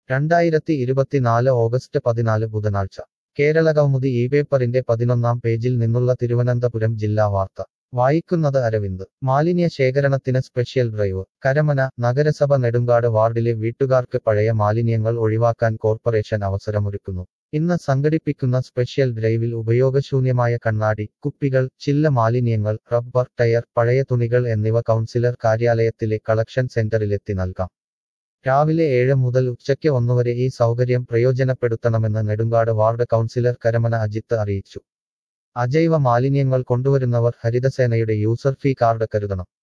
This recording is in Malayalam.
രണ്ടായിരത്തി ഇരുപത്തിനാല് ഓഗസ്റ്റ് പതിനാല് ബുധനാഴ്ച കേരളകൗമുദി ഈ പേപ്പറിന്റെ പതിനൊന്നാം പേജിൽ നിന്നുള്ള തിരുവനന്തപുരം ജില്ലാ വാർത്ത വായിക്കുന്നത് അരവിന്ദ് മാലിന്യ ശേഖരണത്തിന് സ്പെഷ്യൽ ഡ്രൈവ് കരമന നഗരസഭ നെടുങ്കാട് വാർഡിലെ വീട്ടുകാർക്ക് പഴയ മാലിന്യങ്ങൾ ഒഴിവാക്കാൻ കോർപ്പറേഷൻ അവസരമൊരുക്കുന്നു ഇന്ന് സംഘടിപ്പിക്കുന്ന സ്പെഷ്യൽ ഡ്രൈവിൽ ഉപയോഗശൂന്യമായ കണ്ണാടി കുപ്പികൾ ചില്ല മാലിന്യങ്ങൾ റബ്ബർ ടയർ പഴയ തുണികൾ എന്നിവ കൗൺസിലർ കാര്യാലയത്തിലെ കളക്ഷൻ സെന്ററിലെത്തി നൽകാം രാവിലെ ഏഴ് മുതൽ ഉച്ചയ്ക്ക് ഒന്നുവരെ ഈ സൗകര്യം പ്രയോജനപ്പെടുത്തണമെന്ന് നെടുങ്കാട് വാർഡ് കൗൺസിലർ കരമന അജിത്ത് അറിയിച്ചു അജൈവ മാലിന്യങ്ങൾ കൊണ്ടുവരുന്നവർ ഹരിതസേനയുടെ യൂസർ ഫീ കാർഡ് കരുതണം